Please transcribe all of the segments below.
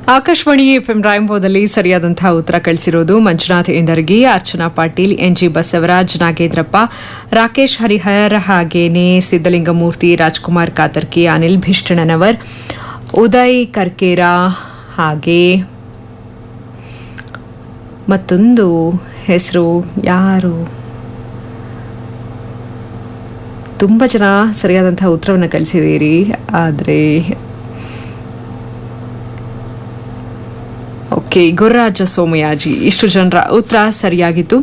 Akashvani FM ರಾಯಂಬೋದಲ್ಲಿ ಸರಿಯಾದಂತಹ ಉತ್ತರ ಕಳಿಸಿರೋದು ಮಂಜುನಾಥ್ ಇಂದರ್ಗಿ ಅರ್ಚನಾ ಪಾಟೀಲ್ ಎನ್ಜಿ ಬಸವರಾಜ್ ನಾಗೇಂದ್ರಪ್ಪ ರಾಕೇಶ್ ಹರಿಹರ್ ಹಾಗೇನೆ ಸಿದ್ದಲಿಂಗಮೂರ್ತಿ ರಾಜ್ಕುಮಾರ್ ಕಾತರ್ಕಿ ಅನಿಲ್ ಭಿಷ್ಟಣನವರ್ ಉದಯ್ ಕರ್ಕೇರ ಹಾಗೆ ಮತ್ತೊಂದು ಹೆಸರು ಯಾರು ತುಂಬ ಜನ ಸರಿಯಾದಂತಹ ಉತ್ತರವನ್ನು ಕಳಿಸಿದ್ದೀರಿ ಆದರೆ ಓಕೆ ಗುರುರಾಜ ಸೋಮಯಾಜಿ ಇಷ್ಟು ಜನರ ಉತ್ತರ ಸರಿಯಾಗಿತ್ತು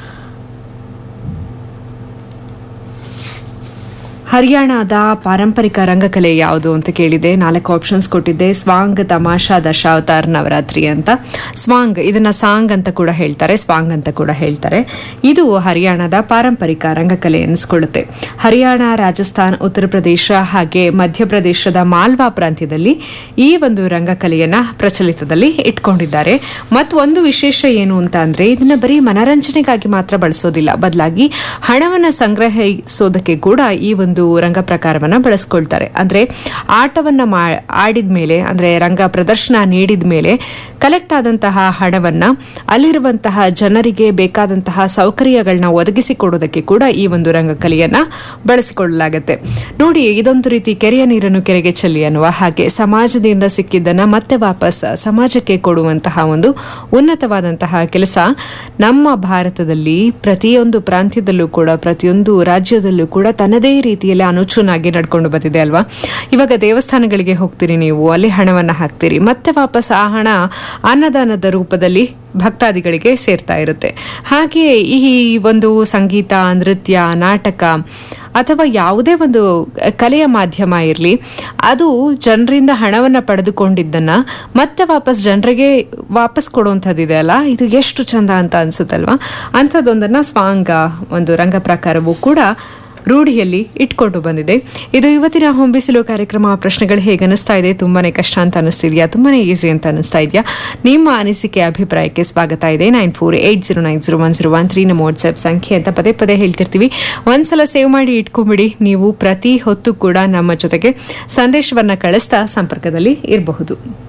ಹರಿಯಾಣದ ಪಾರಂಪರಿಕ ರಂಗಕಲೆ ಯಾವುದು ಅಂತ ಕೇಳಿದೆ ನಾಲ್ಕು ಆಪ್ಷನ್ಸ್ ಕೊಟ್ಟಿದ್ದೆ ಸ್ವಾಂಗ್ ತಮಾಷಾ ದಶಾವತಾರ್ ನವರಾತ್ರಿ ಅಂತ ಸ್ವಾಂಗ್ ಇದನ್ನ ಸಾಂಗ್ ಅಂತ ಕೂಡ ಹೇಳ್ತಾರೆ ಸ್ವಾಂಗ್ ಅಂತ ಕೂಡ ಹೇಳ್ತಾರೆ ಇದು ಹರಿಯಾಣದ ಪಾರಂಪರಿಕ ರಂಗಕಲೆ ಎನಿಸ್ಕೊಳ್ಳುತ್ತೆ ಹರಿಯಾಣ ರಾಜಸ್ಥಾನ್ ಉತ್ತರ ಪ್ರದೇಶ ಹಾಗೆ ಮಧ್ಯಪ್ರದೇಶದ ಮಾಲ್ವಾ ಪ್ರಾಂತ್ಯದಲ್ಲಿ ಈ ಒಂದು ರಂಗಕಲೆಯನ್ನ ಪ್ರಚಲಿತದಲ್ಲಿ ಇಟ್ಕೊಂಡಿದ್ದಾರೆ ಮತ್ತು ಒಂದು ವಿಶೇಷ ಏನು ಅಂತ ಅಂದ್ರೆ ಇದನ್ನ ಬರೀ ಮನರಂಜನೆಗಾಗಿ ಮಾತ್ರ ಬಳಸೋದಿಲ್ಲ ಬದಲಾಗಿ ಹಣವನ್ನ ಸಂಗ್ರಹಿಸೋದಕ್ಕೆ ಕೂಡ ಈ ಒಂದು ರಂಗ ಪ್ರಕಾರವನ್ನ ಬಳಸ್ಕೊಳ್ತಾರೆ ಅಂದ್ರೆ ಆಟವನ್ನ ಆಡಿದ ಮೇಲೆ ಅಂದ್ರೆ ರಂಗ ಪ್ರದರ್ಶನ ನೀಡಿದ ಮೇಲೆ ಕಲೆಕ್ಟ್ ಆದಂತಹ ಹಣವನ್ನ ಅಲ್ಲಿರುವಂತಹ ಜನರಿಗೆ ಬೇಕಾದಂತಹ ಸೌಕರ್ಯಗಳನ್ನ ಒದಗಿಸಿಕೊಡೋದಕ್ಕೆ ಕೂಡ ಈ ಒಂದು ರಂಗಕಲೆಯನ್ನ ಬಳಸಿಕೊಳ್ಳಲಾಗುತ್ತೆ ನೋಡಿ ಇದೊಂದು ರೀತಿ ಕೆರೆಯ ನೀರನ್ನು ಕೆರೆಗೆ ಚೆಲ್ಲಿ ಅನ್ನುವ ಹಾಗೆ ಸಮಾಜದಿಂದ ಸಿಕ್ಕಿದ್ದನ್ನ ಮತ್ತೆ ವಾಪಸ್ ಸಮಾಜಕ್ಕೆ ಕೊಡುವಂತಹ ಒಂದು ಉನ್ನತವಾದಂತಹ ಕೆಲಸ ನಮ್ಮ ಭಾರತದಲ್ಲಿ ಪ್ರತಿಯೊಂದು ಪ್ರಾಂತ್ಯದಲ್ಲೂ ಕೂಡ ಪ್ರತಿಯೊಂದು ರಾಜ್ಯದಲ್ಲೂ ಕೂಡ ತನ್ನದೇ ರೀತಿಯಲ್ಲಿ ಅನುಚೂನಾಗಿ ನಡ್ಕೊಂಡು ಬಂದಿದೆ ಅಲ್ವಾ ಇವಾಗ ದೇವಸ್ಥಾನಗಳಿಗೆ ಹೋಗ್ತೀರಿ ನೀವು ಅಲ್ಲಿ ಹಣವನ್ನ ಹಾಕ್ತೀರಿ ಮತ್ತೆ ವಾಪಸ್ ಆ ಹಣ ಅನ್ನದಾನದ ರೂಪದಲ್ಲಿ ಭಕ್ತಾದಿಗಳಿಗೆ ಸೇರ್ತಾ ಇರುತ್ತೆ ಹಾಗೆ ಈ ಒಂದು ಸಂಗೀತ ನೃತ್ಯ ನಾಟಕ ಅಥವಾ ಯಾವುದೇ ಒಂದು ಕಲೆಯ ಮಾಧ್ಯಮ ಇರಲಿ ಅದು ಜನರಿಂದ ಹಣವನ್ನು ಪಡೆದುಕೊಂಡಿದ್ದನ್ನ ಮತ್ತೆ ವಾಪಸ್ ಜನರಿಗೆ ವಾಪಸ್ ಕೊಡುವಂಥದ್ದಿದೆ ಅಲ್ಲ ಇದು ಎಷ್ಟು ಚಂದ ಅಂತ ಅನ್ಸುತ್ತಲ್ವಾ ಅಂಥದ್ದೊಂದನ್ನ ಸ್ವಾಂಗ ಒಂದು ರಂಗ ಪ್ರಕಾರವೂ ಕೂಡ ರೂಢಿಯಲ್ಲಿ ಇಟ್ಕೊಂಡು ಬಂದಿದೆ ಇದು ಇವತ್ತಿನ ಹೊಂಬಿಸಿಲು ಕಾರ್ಯಕ್ರಮ ಪ್ರಶ್ನೆಗಳು ಹೇಗೆ ಅನಿಸ್ತಾ ಇದೆ ತುಂಬಾನೇ ಕಷ್ಟ ಅಂತ ಅನಿಸ್ತಿದ್ಯಾ ತುಂಬಾನೇ ಈಸಿ ಅಂತ ಅನಿಸ್ತಾ ಇದೆಯಾ ನಿಮ್ಮ ಅನಿಸಿಕೆ ಅಭಿಪ್ರಾಯಕ್ಕೆ ಸ್ವಾಗತ ಇದೆ nine four eight zero nine zero one zero one three ನಮ್ಮ ವಾಟ್ಸ್ಆಪ್ ಸಂಖ್ಯೆ ಅಂತ ಪದೇ ಪದೇ ಹೇಳ್ತಿರ್ತೀವಿ ಒಂದ್ಸಲ ಸೇವ್ ಮಾಡಿ ಇಟ್ಕೊಂಬಿಡಿ ನೀವು ಪ್ರತಿ ಹೊತ್ತು ಕೂಡ ನಮ್ಮ ಜೊತೆಗೆ ಸಂದೇಶವನ್ನ ಕಳಿಸ್ತಾ ಸಂಪರ್ಕದಲ್ಲಿ ಇರಬಹುದು